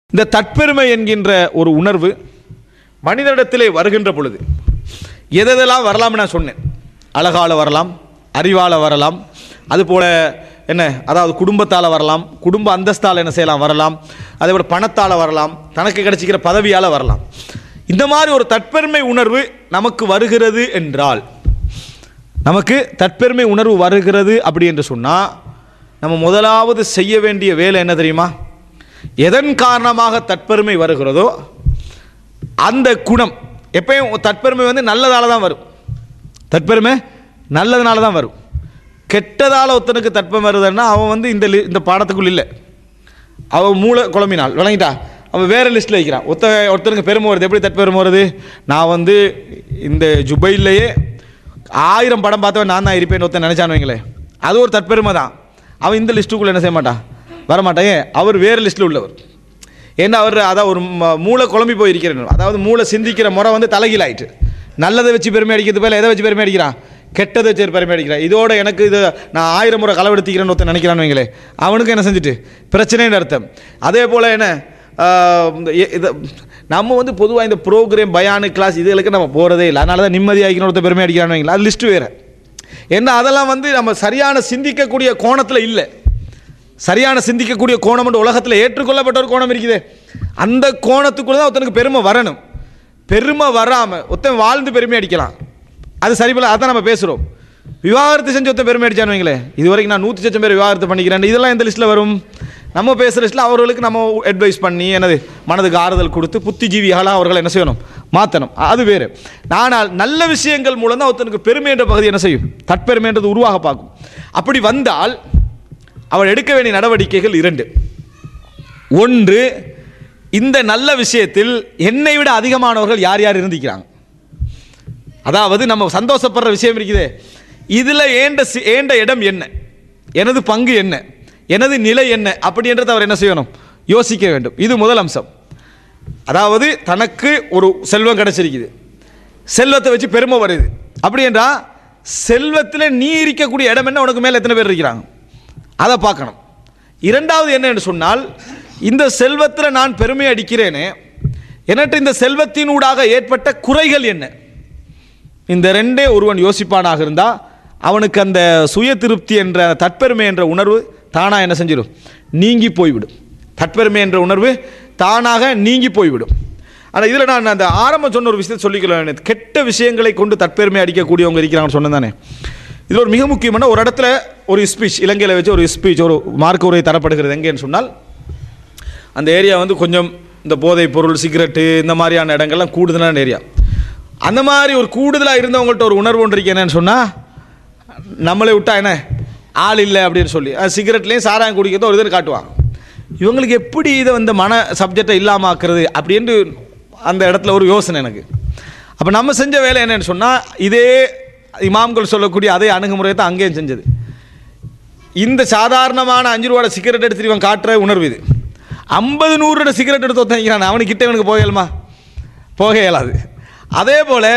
இந்த தற்பெருமை என்கின்ற ஒரு உணர்வு மனிதனிடத்திலே வருகின்ற பொழுது எதெல்லாம் வரலாம்னு நான் சொன்னேன் அழகால வரலாம் அறிவால வரலாம் அதுபோல என்ன அதாவது குடும்பத்தால் வரலாம் குடும்ப அந்தஸ்தால் என்ன செய்யலாம் வரலாம் அதே போல் பணத்தால் வரலாம் தனக்கு கிடைச்சிக்கிற பதவியால் வரலாம் இந்த மாதிரி ஒரு தற்பெருமை உணர்வு நமக்கு வருகிறது என்றால் நமக்கு தற்பெருமை உணர்வு வருகிறது அப்படி என்று சொன்னால் நம்ம முதலாவது செய்ய வேண்டிய வேலை என்ன தெரியுமா எதன் காரணமாக தற்பெருமை வருகிறதோ அந்த குணம் எப்பயும் தற்பெருமை வந்து நல்லதால தான் வரும் தற்பெருமை நல்லதுனால தான் வரும் கெட்டதால் ஒருத்தனுக்கு தற்பெருமை வருதுன்னா அவன் வந்து இந்த லி- இந்த பாடத்துக்குள் இல்லை அவன் மூளை குழம்பினாள் விளங்கிட்டா அவன் வேறு லிஸ்ட்டில் வைக்கிறான் ஒருத்த ஒருத்தனுக்கு பெருமை வருது எப்படி தற்பெருமை வருது நான் வந்து இந்த ஜுபைல்லையே ஆயிரம் படம் பார்த்தவன் நான் தான் இருப்பேன்னு ஒருத்தன் நினச்சான்னு வைங்களேன் அது ஒரு தற்பெருமை தான் அவன் இந்த லிஸ்ட்டுக்குள்ளே என்ன செய்ய மாட்டான் வரமாட்டான் ஏன் அவர் வேறு லிஸ்ட்டில் உள்ளவர் ஏன்னா அவர் அதான் ஒரு ம- மூளை குழம்பி போய் இருக்கிறார் அதாவது மூளை சிந்திக்கிற முறை வந்து தலைகீழ் ஆயிட்டு நல்லதை வச்சு பெருமை அடிக்கிறது போல எதை வச்சு பெருமை அடிக்கிறான் கெட்டதை வச்சு பெருமை அடிக்கிறான் இதோட எனக்கு இது நான் ஆயிரம் முறை களவெடுத்திக்கிறேன்னு ஒருத்தன் நினைக்கிறான்னு வைங்களே அவனுக்கு என்ன செஞ்சுட்டு பிரச்சனைன்னு அர்த்தம் அதே போல் என்ன ஆஹ், இந்த எ- இது நம்ம வந்து பொதுவாக இந்த ப்ரோக்ராம் பயானு கிளாஸ் இதுகளுக்கு நம்ம போகிறதே இல்லை அதனால தான் நிம்மதியாகிக்கணும் ஒருத்தர் பெருமை அடிக்கிறான்னு வைங்களா அது லிஸ்ட்டு வேறு ஏன்னா அதெல்லாம் வந்து நம்ம சரியான சிந்திக்கக்கூடிய கோணத்தில் இல்லை சரியான சிந்திக்கக்கூடிய கோணம் என்று உலகத்தில் ஏற்றுக்கொள்ளப்பட்ட ஒரு கோணம் இருக்குது அந்த கோணத்துக்குள்ள தான் ஒருத்தனுக்கு பெருமை வரணும் பெருமை வராமல் ஒருத்தன் வாழ்ந்து பெருமை அடிக்கலாம் அது சரிபல அதான் நம்ம பேசுகிறோம் விவாகரத்து செஞ்சு ஒருத்தன் பெருமை அடிச்சான்னு வைங்களேன் இது வரைக்கும் நான் நூற்றி சச்சம் பேர் விவாகரத்து பண்ணிக்கிறேன் இதெல்லாம் எந்த லிஸ்ட்டில் வரும் நம்ம பேசுகிற லிஸ்ட்டில் அவர்களுக்கு நம்ம அட்வைஸ் பண்ணி என்னது மனதுக்கு ஆறுதல் கொடுத்து புத்திஜீவிகளாக அவர்களை என்ன செய்யணும் மாற்றணும் அது வேறு ஆனால் நல்ல விஷயங்கள் மூலம் தான் ஒருத்தனுக்கு பெருமை என்ற பகுதி என்ன செய்யும் தற்பெருமைன்றது உருவாக பார்க்கும் அப்படி வந்தால் அவள் எடுக்க வேண்டிய நடவடிக்கைகள் இரண்டு ஒன்று இந்த நல்ல விஷயத்தில் என்னை விட அதிகமானவர்கள் யார் யார் இருந்திக்கிறாங்க அதாவது நம்ம சந்தோஷப்படுற விஷயம் இருக்குதே இதில் ஏண்ட சி- ஏண்ட இடம் என்ன எனது பங்கு என்ன எனது நிலை என்ன அப்படின்றத அவர் என்ன செய்யணும் யோசிக்க வேண்டும் இது முதல் அம்சம் அதாவது தனக்கு ஒரு செல்வம் கிடைச்சிருக்குது செல்வத்தை வச்சு பெருமை வருது அப்படி என்றா செல்வத்தில் நீ இருக்கக்கூடிய இடம் என்ன உனக்கு மேலே எத்தனை பேர் இருக்கிறாங்க அதை பார்க்கணும் இரண்டாவது என்னன்னு சொன்னால் இந்த செல்வத்தில் நான் பெருமை அடிக்கிறேனே என்கிட்ட இந்த செல்வத்தினூடாக ஏற்பட்ட குறைகள் என்ன இந்த ரெண்டே ஒருவன் யோசிப்பானாக இருந்தால் அவனுக்கு அந்த சுய திருப்தி என்ற தற்பெருமை என்ற உணர்வு தானாக என்ன செஞ்சிடும் நீங்கி போய்விடும் தற்பெருமை என்ற உணர்வு தானாக நீங்கி போய்விடும் ஆனால் இதில் நான் அந்த ஆரம்பம் சொன்ன ஒரு விஷயத்தை சொல்லிக்கலாம் கெட்ட விஷயங்களை கொண்டு தற்பெருமை அடிக்கக்கூடியவங்க இருக்கிறாங்கன்னு சொன்னேன் தானே இதில் ஒரு மிக முக்கியமான ஒரு இடத்துல ஒரு ஸ்பீச் இலங்கையில் வச்சு ஒரு ஸ்பீச் ஒரு மார்க்க உரை தரப்படுகிறது எங்கேன்னு சொன்னால் அந்த ஏரியா வந்து கொஞ்சம் இந்த போதைப் பொருள் சிகரெட்டு இந்த மாதிரியான இடங்கள்லாம் கூடுதலான ஏரியா அந்த மாதிரி ஒரு கூடுதலாக இருந்தவங்கள்ட்ட ஒரு உணர்வு ஒன்று இருக்கு என்னன்னு சொன்னால் நம்மளை விட்டா என்ன ஆள் இல்லை அப்படின்னு சொல்லி அது சிகரெட்லேயும் சாராயம் குடிக்கிறதோ ஒரு இதில் காட்டுவாங்க இவங்களுக்கு எப்படி இதை வந்து மன சப்ஜெக்டை இல்லாமல் ஆக்குறது அப்படின்ட்டு அந்த இடத்துல ஒரு யோசனை எனக்கு அப்போ நம்ம செஞ்ச வேலை என்னன்னு சொன்னால் இதே இமாம்கள் சொல்லக்கூடிய அதே அணுகுமுறையை தான் அங்கேயும் செஞ்சது இந்த சாதாரணமான அஞ்சு ரூபாட சிகரெட் எடுத்துட்டு இவன் காட்டுற உணர்வு இது ஐம்பது நூறு சிகரெட் எடுத்து ஒருத்தன் அவனுக்கு கிட்ட இவனுக்கு போக இயலுமா போக இயலாது அதே போல்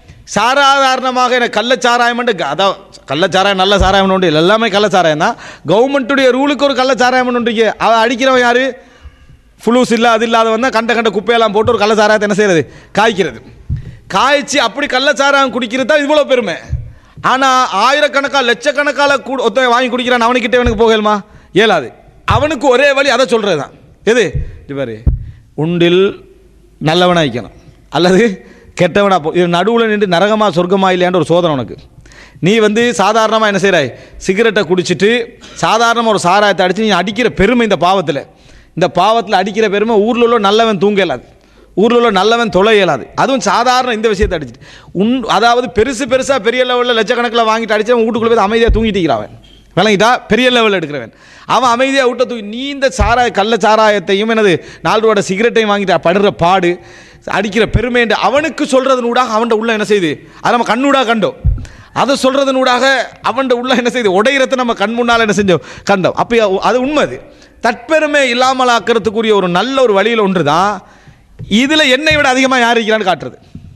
சாதாரணமாக எனக்கு கள்ளச்சாராயம்ன்ட்டு அதான் கள்ளச்சாராயம் நல்ல சாராயம் உண்டு இல்லை எல்லாமே கள்ளச்சாராயம் தான் கவர்மெண்ட்டுடைய ரூலுக்கு ஒரு கள்ளச்சாராயம் ஒன்று இருக்கு அவன் அடிக்கிறவன் யார் ஃபுளூஸ் இல்லை அது இல்லாதவன் தான் கண்ட கண்ட குப்பையெல்லாம் போட்டு ஒரு கள்ளச்சாராயத்தை என்ன செய்கிறது காய்க்கிறது காய்ச்சி அப்படி கள்ளச்சாராயம் குடிக்கிறது தான் இவ்வளோ பெருமை ஆனால் ஆயிரக்கணக்காக லட்சக்கணக்கால கூட ஒருத்தன் வாங்கி குடிக்கிறான் அவனுக்கிட்ட இவனுக்கு போகலுமா இயலாது அவனுக்கு ஒரே வழி அதை சொல்கிறது தான் எது இது பாரு உண்டில் நல்லவனாக வைக்கணும் அல்லது கெட்டவனா போ இது நடுவில் நின்று நரகமா சொர்க்கமா இல்லையான்ற ஒரு சோதனை உனக்கு நீ வந்து சாதாரணமாக என்ன செய்கிறாய் சிகரெட்டை குடிச்சிட்டு சாதாரணமாக ஒரு சாராயத்தை அடித்து நீ அடிக்கிற பெருமை இந்த பாவத்தில் இந்த பாவத்தில் அடிக்கிற பெருமை ஊரில் உள்ள நல்லவன் தூங்க இயலாது ஊரில் உள்ள நல்லவன் தொலை இயலாது அதுவும் சாதாரண இந்த விஷயத்தை அடிச்சிட்டு உன் அதாவது பெருசு பெருசாக பெரிய லெவலில் லட்சக்கணக்கில் வாங்கிட்டு அடிச்சவன் வீட்டுக்குள்ளே போய் அமைதியாக தூங்கிட்டு இருக்கிறவன் விளங்கிட்டா பெரிய லெவலில் எடுக்கிறவன் அவன் அமைதியாக விட்ட தூக்கி நீ இந்த சாராய கள்ள சாராயத்தையும் என்னது நாலு ரூபாய் சிகரெட்டையும் வாங்கிட்டு படுற பாடு அடிக்கிற பெருமை என்று அவனுக்கு சொல்கிறதனூடாக அவன்கிட்ட உள்ள என்ன செய்யுது அதை நம்ம கண்ணூடாக கண்டோம் அதை சொல்கிறதனூடாக அவன்கிட்ட உள்ள என்ன செய்யுது உடையிறத நம்ம கண் முன்னால் என்ன செஞ்சோம் கண்டோம் அப்போ அது உண்மை அது தற்பெருமை இல்லாமல் ஆக்கிறதுக்குரிய ஒரு நல்ல ஒரு வழியில் ஒன்று தான் இதில் என்னை விட அதிகமாக யார் இருக்கிறான்னு காட்டுறது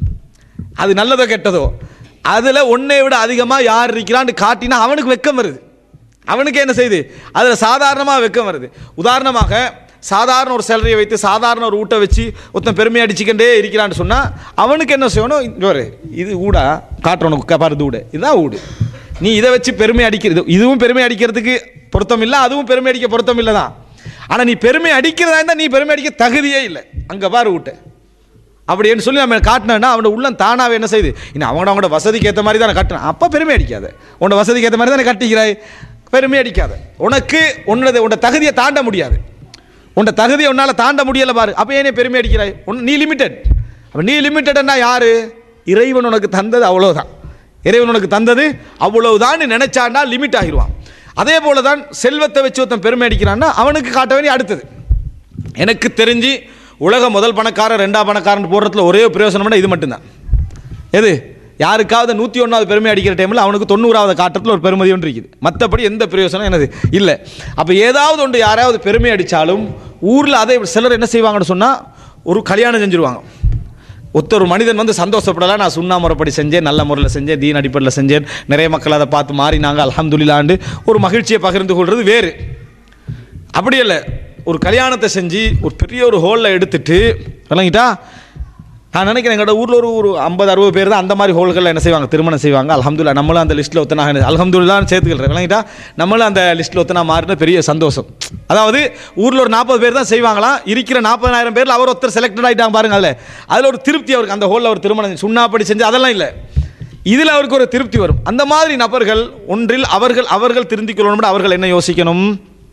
அது நல்லதோ கெட்டதோ அதில் ஒன்றை விட அதிகமாக யார் இருக்கிறான்னு காட்டினா அவனுக்கு வெக்கம் வருது அவனுக்கு என்ன செய்யுது அதில் சாதாரணமாக வெக்கம் வருது உதாரணமாக சாதாரண ஒரு சேலரியை வைத்து சாதாரண ஒரு ஊட்ட வச்சு ஒருத்தன் பெருமை அடிச்சுக்கிட்டே இருக்கிறான்னு சொன்னால் அவனுக்கு என்ன செய்யணும் இங்க பாரு இது ஊடா காட்டுறவனுக்கு பாரு இது ஊடு இதுதான் ஊடு நீ இதை வச்சு பெருமை அடிக்கிறது இதுவும் பெருமை அடிக்கிறதுக்கு பொருத்தம் இல்லை அதுவும் பெருமை அடிக்க பொருத்தம் இல்லை தான் ஆனால் நீ பெருமை அடிக்கிறதா இருந்தால் நீ பெருமை அடிக்க தகுதியே இல்லை அங்கே பாரு ஊட்ட அப்படின்னு சொல்லி நம்ம காட்டினோன்னா அவனோட உள்ளம் தானாவே என்ன செய்யுது இன்னும் அவனோட அவங்களோட வசதிக்கு ஏற்ற மாதிரி தானே கட்டினான் அப்போ பெருமை அடிக்காத உன்னோட வசதிக்கு ஏற்ற மாதிரி தானே கட்டிக்கிறாய் பெருமை அடிக்காத உனக்கு உன்னது உன்னோட தகுதியை தாண்ட முடியாது உன்னோட தகுதியை உன்னால் தாண்ட முடியலை பாரு அப்போ ஏனே பெருமை அடிக்கிறாய் உன் நீ லிமிட்டட் அப்போ நீ லிமிட்டட்னா யாரு இறைவன் உனக்கு தந்தது அவ்வளோதான் இறைவன் உனக்கு தந்தது அவ்வளவுதான் நினைச்சான்னா லிமிட் ஆகிடுவான் அதே போல தான் செல்வத்தை வச்சு ஒருத்தன் பெருமை அடிக்கிறான்னா அவனுக்கு காட்ட வேண்டிய அடுத்தது எனக்கு தெரிஞ்சு உலக முதல் பணக்காரன் ரெண்டாம் பணக்காரன் போடுறதுல ஒரே பிரயோசனம்னா இது மட்டும்தான் எது யாருக்காவது நூற்றி ஒன்றாவது பெருமை அடிக்கிற டைமில் அவனுக்கு தொண்ணூறாவது காட்டத்தில் ஒரு பெருமதி ஒன்று இருக்குது மற்றபடி எந்த பிரயோசனம் என்னது இல்லை அப்போ ஏதாவது ஒன்று யாராவது பெருமை அடித்தாலும் ஊரில் அதை சிலர் என்ன செய்வாங்கன்னு சொன்னால் ஒரு கல்யாணம் செஞ்சுருவாங்க ஒத்த ஒரு மனிதன் வந்து சந்தோஷப்படலாம் நான் சுண்ணா முறைப்படி செஞ்சேன் நல்ல முறையில் செஞ்சேன் தீன் அடிப்படையில் செஞ்சேன் நிறைய மக்கள் அதை பார்த்து மாறினாங்க அல்ஹம்துலில்லாண்டு ஒரு மகிழ்ச்சியை பகிர்ந்து கொள்வது வேறு அப்படி இல்லை ஒரு கல்யாணத்தை செஞ்சு ஒரு பெரிய ஒரு ஹோலில் எடுத்துட்டு விளங்கிட்டா நான் நினைக்கிறேன் எங்களோட ஊரில் ஒரு ஒரு ஐம்பது அறுபது பேர் தான் அந்த மாதிரி ஹோல்களில் என்ன செய்வாங்க திருமணம் செய்வாங்க அல்ஹம்துலில்லாஹ் நம்மளும் அந்த லிஸ்ட்டில் ஒத்தனாக அல்ஹம்துலில்லான்னு சேர்த்துக்கிறேன் விளங்கிட்டா நம்மளும் அந்த லிஸ்ட்டில் ஒத்தனா மாறின பெரிய சந்தோஷம் அதாவது ஊரில் ஒரு நாற்பது பேர் தான் செய்வாங்களாம் இருக்கிற நாற்பதாயிரம் பேரில் அவர் ஒருத்தர் செலக்டட் ஆகிட்டாங்க பாருங்க அதில் அதில் ஒரு திருப்தி அவருக்கு அந்த ஹோலில் ஒரு திருமணம் சுண்ணாப்படி செஞ்சு அதெல்லாம் இல்லை இதில் அவருக்கு ஒரு திருப்தி வரும் அந்த மாதிரி நபர்கள் ஒன்றில் அவர்கள் அவர்கள் திருந்திக் கொள்ளணும் அவர்கள் என்ன யோசிக்கணும்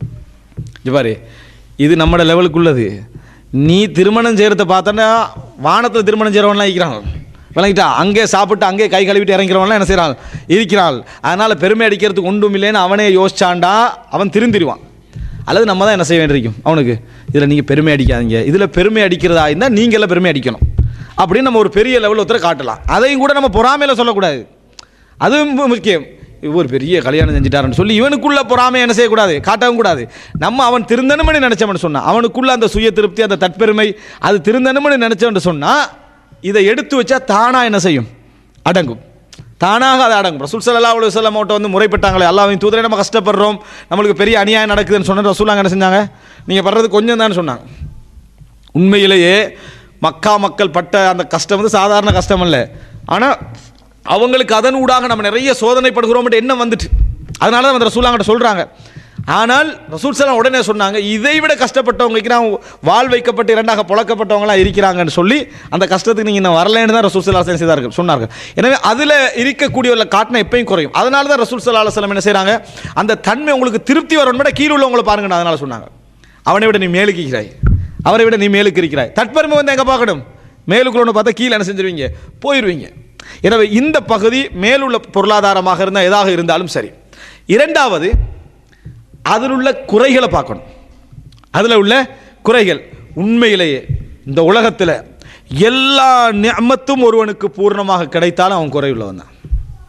இங்க பாரு இது நம்மட லெவலுக்குள்ளது நீ திருமணம் செய்கிறத பார்த்தோன்னா வானத்தில் திருமணம் செய்கிறவன்லாம் இருக்கிறான் விளங்கிட்டா அங்கே சாப்பிட்டு அங்கே கை கழுவிட்டு இறங்கிறவன்லாம் என்ன செய்கிறான் இருக்கிறான் அதனால் பெருமை அடிக்கிறதுக்கு ஒன்றும் இல்லைன்னு அவனே யோசிச்சாண்டா அவன் திருந்திடுவான் அல்லது நம்ம தான் என்ன செய்ய வேண்டியிருக்கும் அவனுக்கு இதில் நீங்கள் பெருமை அடிக்காதீங்க இதில் பெருமை அடிக்கிறதா இருந்தால் நீங்கள் எல்லாம் பெருமை அடிக்கணும் அப்படின்னு நம்ம ஒரு பெரிய லெவலில் ஒருத்தரை காட்டலாம் அதையும் கூட நம்ம பொறாமையில் சொல்லக்கூடாது அதுவும் மு- முக்கியம் இவர் பெரிய கல்யாணம் செஞ்சிட்டாருன்னு சொல்லி இவனுக்குள்ள பொறாமை என்ன செய்யக்கூடாது காட்டவும் கூடாது நம்ம அவன் திருந்தனும்னு நினைச்சவன் சொன்னான் அவனுக்குள்ள அந்த சுய திருப்தி அந்த தற்பெருமை அது திருந்தனும்னு நினைச்சவன் சொன்னா இதை எடுத்து வச்சா தானா என்ன செய்யும் அடங்கும் தானாக அது அடங்கும் ரசூல் சல்லா அலி வல்லம் வந்து முறைப்பட்டாங்களே அல்லாவின் தூதரை நம்ம கஷ்டப்படுறோம் நம்மளுக்கு பெரிய அநியாயம் நடக்குதுன்னு சொன்ன ரசூலாங்க என்ன செஞ்சாங்க நீங்கள் படுறது கொஞ்சம் தான் சொன்னாங்க உண்மையிலேயே மக்கா மக்கள் பட்ட அந்த கஷ்டம் வந்து சாதாரண கஷ்டம் இல்லை ஆனால் அவங்களுக்கு அதன் ஊடாக நம்ம நிறைய சோதனைப்படுகிறோம் எண்ணம் வந்துட்டு அதனால தான் அந்த ரசூலாங்கிட்ட சொல்கிறாங்க ஆனால் ரசூல் சலாம் உடனே சொன்னாங்க இதை விட கஷ்டப்பட்டவங்களுக்கு நான் வாழ் வைக்கப்பட்டு இரண்டாக புழக்கப்பட்டவங்களாம் இருக்கிறாங்கன்னு சொல்லி அந்த கஷ்டத்துக்கு நீங்கள் இன்னும் வரலைன்னு தான் ரசூல் சல்லா செய்தார்கள் சொன்னார்கள் எனவே அதில் இருக்கக்கூடியவர்களை காட்டின எப்பயும் குறையும் அதனால தான் ரசூல் சல்லா அலுவலம் என்ன செய்கிறாங்க அந்த தன்மை உங்களுக்கு திருப்தி வரணும் விட கீழே உள்ளவங்களை பாருங்கன்னு அதனால சொன்னாங்க அவனை விட நீ மேலுக்கிறாய் அவரை விட நீ மேலுக்கு இருக்கிறாய் தற்பெருமை வந்து எங்கே பார்க்கணும் மேலுக்குள்ள பார்த்தா கீழே என்ன செஞ்சிருவீங்க போயிடுவீங்க எனவே இந்த பகுதி மேலுள்ள பொருளாதாரமாக இருந்தால் எதாக இருந்தாலும் சரி இரண்டாவது அதில் உள்ள குறைகளை பார்க்கணும் அதில் உள்ள குறைகள் உண்மையிலேயே இந்த உலகத்தில் எல்லா நியமத்தும் ஒருவனுக்கு பூர்ணமாக கிடைத்தாலும் அவன் குறையுள்ளவன் தான்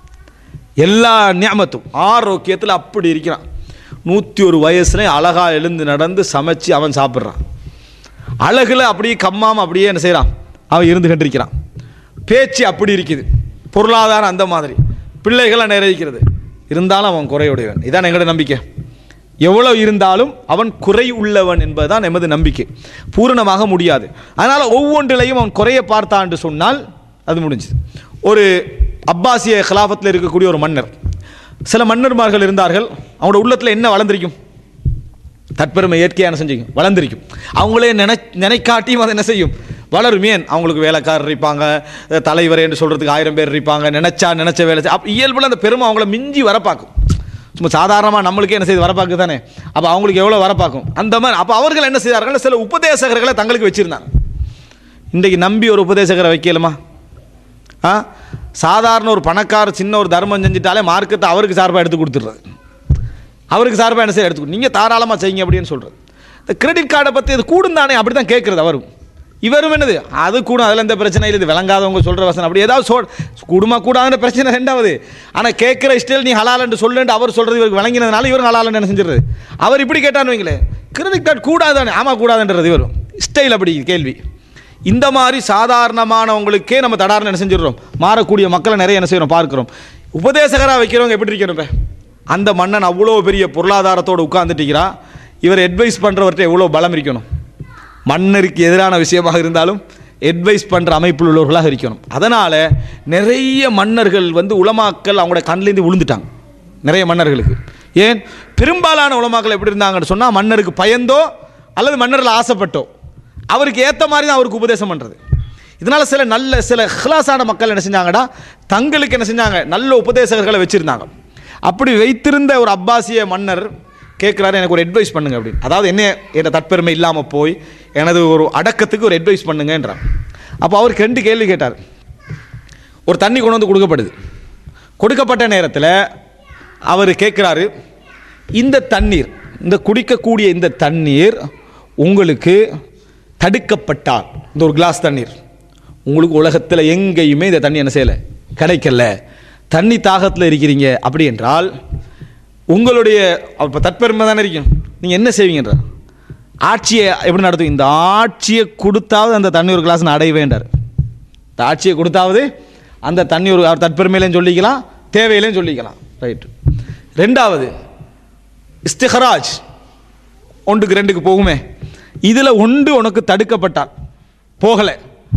எல்லா நியமத்தும் ஆரோக்கியத்தில் அப்படி இருக்கிறான் நூற்றி ஒரு வயசுல அழகா எழுந்து நடந்து சமைச்சு அவன் சாப்பிட்றான் அழகுல அப்படியே கம்மாம அப்படியே என்ன செய்கிறான் அவன் இருந்து கண்டிருக்கிறான் பேச்சு அப்படி இருக்குது பொருளாதாரம் அந்த மாதிரி பிள்ளைகளாக நிறைவேற்கிறது இருந்தாலும் அவன் குறையுடையவன் இதான் எங்களோட நம்பிக்கை எவ்வளவு இருந்தாலும் அவன் குறை உள்ளவன் என்பதுதான் எமது நம்பிக்கை பூரணமாக முடியாது அதனால் ஒவ்வொன்றிலையும் அவன் குறைய பார்த்தான் என்று சொன்னால் அது முடிஞ்சுது ஒரு அப்பாசிய கிலாஃபத்தில் இருக்கக்கூடிய ஒரு மன்னர் சில மன்னர்மார்கள் இருந்தார்கள் அவங்களோட உள்ளத்தில் என்ன வளர்ந்திருக்கும் தற்பெருமை இயற்கையான செஞ்சுக்கும் வளர்ந்திருக்கும் அவங்களே நினை நினைக்காட்டியும் அதை என்ன செய்யும் வளரும் ஏன் அவங்களுக்கு வேலைக்காரர் இருப்பாங்க அஹ் தலைவர் என்று சொல்கிறதுக்கு ஆயிரம் பேர் இருப்பாங்க நினைச்சா நினைச்ச வேலை செய்~ அப்ப இயல்புல அந்த பெருமை அவங்கள மிஞ்சி வரப்பாக்கும் சும்மா சாதாரணமாக நம்மளுக்கே என்ன செய்து வரப்பாக்கு தானே அப்போ அவங்களுக்கு எவ்வளோ வரப்பாக்கும் அந்த மாதிரி அப்போ அவர்கள் என்ன செய்தார்கள் சில உபதேசகர்களை தங்களுக்கு வச்சிருந்தாங்க இன்றைக்கு நம்பி ஒரு உபதேசகரை வைக்கலுமா ஆ சாதாரண ஒரு பணக்கார சின்ன ஒரு தர்மம் செஞ்சுட்டாலே மார்க்கத்தை அவருக்கு சார்பாக எடுத்து கொடுத்துட்றது அவருக்கு சார்பாக என்ன செய்ய எடுத்துக்கணும் நீங்கள் தாராளமாக செய்யுங்க அப்படின்னு சொல்கிறது இந்த கிரெடிட் கார்டை பற்றி இது கூடும் தானே அப்படி தான் கேட்குறது அவரும் இவரும் என்னது அது கூடும் அதில் எந்த பிரச்சனை இல்லை இது விளங்காதவங்க சொல்கிற வசனம் அப்படி ஏதாவது சொல் கூடுமா கூடாதுன்ற பிரச்சனை ரெண்டாவது ஆனால் கேட்குற இஷ்டையில் நீ ஹலாலன்று சொல்லுன்னு அவர் சொல்கிறது இவருக்கு விளங்கினதுனால இவரும் ஹலாலன்னு என்ன செஞ்சிடுறது அவர் இப்படி கேட்டான்னு வைங்களேன் கிரெடிட் கார்டு கூடாதானே ஆமாம் கூடாதுன்றது இவரும் ஸ்டைல் அப்படி கேள்வி இந்த மாதிரி சாதாரணமானவங்களுக்கே நம்ம தடார்னு என்ன செஞ்சிடுறோம் மாறக்கூடிய மக்களை நிறைய என்ன செய்கிறோம் பார்க்குறோம் உபதேசகராக வைக்கிறவங்க எப்படி இருக்கணும் இப்போ அந்த மன்னன் அவ்வளோ பெரிய பொருளாதாரத்தோடு உட்கார்ந்துட்டுக்கிறா இவர் அட்வைஸ் பண்ணுறவர்கிட்ட எவ்வளோ பலம் இருக்கணும் மன்னருக்கு எதிரான விஷயமாக இருந்தாலும் அட்வைஸ் பண்ணுற அமைப்பில் உள்ளவர்களாக இருக்கணும் அதனால் நிறைய மன்னர்கள் வந்து உலமாக்கள் அவங்களோட கண்ணிலேருந்து விழுந்துட்டாங்க நிறைய மன்னர்களுக்கு ஏன் பெரும்பாலான உலமாக்கள் எப்படி இருந்தாங்கன்னு சொன்னால் மன்னருக்கு பயந்தோ அல்லது மன்னரில் ஆசைப்பட்டோ அவருக்கு ஏற்ற மாதிரி தான் அவருக்கு உபதேசம் பண்ணுறது இதனால் சில நல்ல சில ஹிலாசான மக்கள் என்ன செஞ்சாங்கடா தங்களுக்கு என்ன செஞ்சாங்க நல்ல உபதேசகர்களை வச்சுருந்தாங்க அப்படி வைத்திருந்த ஒரு அப்பாசிய மன்னர் கேட்குறாரு எனக்கு ஒரு அட்வைஸ் பண்ணுங்க அப்படின்னு அதாவது என்ன என் தற்பெருமை இல்லாமல் போய் எனது ஒரு அடக்கத்துக்கு ஒரு அட்வைஸ் பண்ணுங்கன்றார் அப்போ அவருக்கு ரெண்டு கேள்வி கேட்டார் ஒரு தண்ணி கொண்டு வந்து கொடுக்கப்படுது கொடுக்கப்பட்ட நேரத்தில் அவர் கேட்குறாரு இந்த தண்ணீர் இந்த குடிக்கக்கூடிய இந்த தண்ணீர் உங்களுக்கு தடுக்கப்பட்டால் இந்த ஒரு கிளாஸ் தண்ணீர் உங்களுக்கு உலகத்தில் எங்கேயுமே இந்த தண்ணி என்ன செய்யலை கிடைக்கல தண்ணி தாகத்தில் இருக்கிறீங்க அப்படி என்றால் உங்களுடைய அப்போ தற்பெருமை தானே இருக்கும் நீங்கள் என்ன செய்வீங்கன்ற ஆட்சியை எப்படி நடத்தும் இந்த ஆட்சியை கொடுத்தாவது அந்த தண்ணி ஒரு கிளாஸ் நான் அடைய வேண்டார் இந்த ஆட்சியை கொடுத்தாவது அந்த தண்ணி ஒரு அவர் தற்பெருமையிலையும் சொல்லிக்கலாம் தேவையிலையும் சொல்லிக்கலாம் ரைட் ரெண்டாவது இஸ்திஹராஜ் ஒன்றுக்கு ரெண்டுக்கு போகுமே இதில் ஒன்று உனக்கு தடுக்கப்பட்டால் போகலை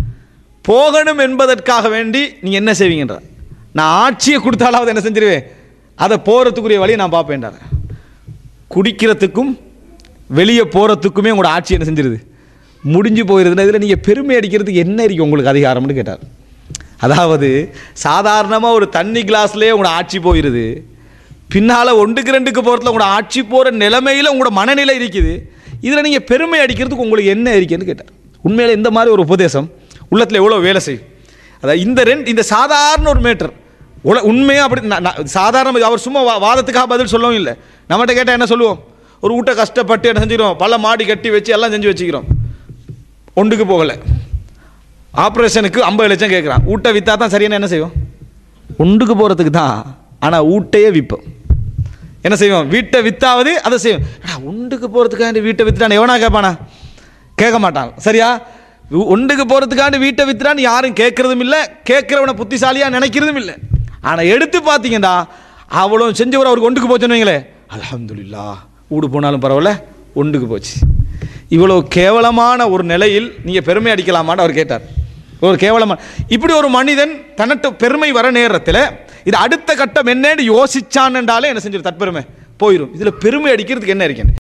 போகணும் என்பதற்காக வேண்டி நீ என்ன செய்வீங்கன்ற நான் ஆட்சியை கொடுத்தாலாவது என்ன செஞ்சிருவேன் அதை போகிறதுக்குரிய வழியை நான் பார்ப்பேன்டார் குடிக்கிறதுக்கும் வெளியே போகிறதுக்குமே உங்களோட ஆட்சி என்ன செஞ்சிருது முடிஞ்சு போயிருதுன்னா இதில் நீங்கள் பெருமை அடிக்கிறதுக்கு என்ன இருக்கு உங்களுக்கு அதிகாரம்னு கேட்டார் அதாவது சாதாரணமாக ஒரு தண்ணி கிளாஸ்லேயே உங்களோட ஆட்சி போயிடுது பின்னால் ஒன்றுக்கு ரெண்டுக்கு போகிறதுல உங்களோட ஆட்சி போகிற நிலைமையில் உங்களோட மனநிலை இருக்குது இதில் நீங்கள் பெருமை அடிக்கிறதுக்கு உங்களுக்கு என்ன இருக்குன்னு கேட்டார் உண்மையில் இந்த மாதிரி ஒரு உபதேசம் உள்ளத்தில் எவ்வளோ வேலை செய்யும் அதாவது இந்த ரெண்டு இந்த சாதாரண ஒரு மேட்டர் உல உண்மையாக அப்படி நான் நான் சாதாரண அவர் சும்மா வா வாதத்துக்காக பதில் சொல்லவும் இல்லை நம்மகிட்ட கேட்டால் என்ன சொல்லுவோம் ஒரு வீட்டை கஷ்டப்பட்டு என்ன செஞ்சிடும் பல மாடி கட்டி வச்சு எல்லாம் செஞ்சு வச்சுக்கிறோம் ஒன்றுக்கு போகலை ஆப்ரேஷனுக்கு ஐம்பது லட்சம் கேட்குறான் வீட்டை விற்றா தான் சரியான என்ன செய்வோம் ஒன்றுக்கு போகிறதுக்கு தான் ஆனால் வீட்டையே விற்போம் என்ன செய்வோம் வீட்டை வித்தாவது அதை செய்வோம் அடா, ஒன்றுக்கு போகிறதுக்காண்டி வீட்டை வித்துட்டான் எவனா கேட்பானா கேட்க மாட்டான் சரியா உ- ஒன்றுக்கு போகிறதுக்காண்டி வீட்டை வித்துறான்னு யாரும் கேட்குறதும் இல்லை கேட்குறவனை புத்திசாலியாக நினைக்கிறதும் இல்லை ஆனால் எடுத்து பார்த்தீங்கன்னா அவ்வளோ செஞ்சவர் அவருக்கு ஒன்றுக்கு போச்சுன்னு வைங்களேன் அல்ஹம்துலில்லா வீடு போனாலும் பரவாயில்ல ஒன்றுக்கு போச்சு இவ்வளோ கேவலமான ஒரு நிலையில் நீங்கள் பெருமை அடிக்கலாமான்னு அவர் கேட்டார் ஒரு கேவலமான இப்படி ஒரு மனிதன் தன்னட்டு பெருமை வர நேரத்தில் இது அடுத்த கட்டம் என்னன்னு யோசிச்சான் என்றாலே என்ன செஞ்சிடும் தற்பெருமை போயிடும் இதில் பெருமை அடிக்கிறதுக்கு என்ன இருக்கேன்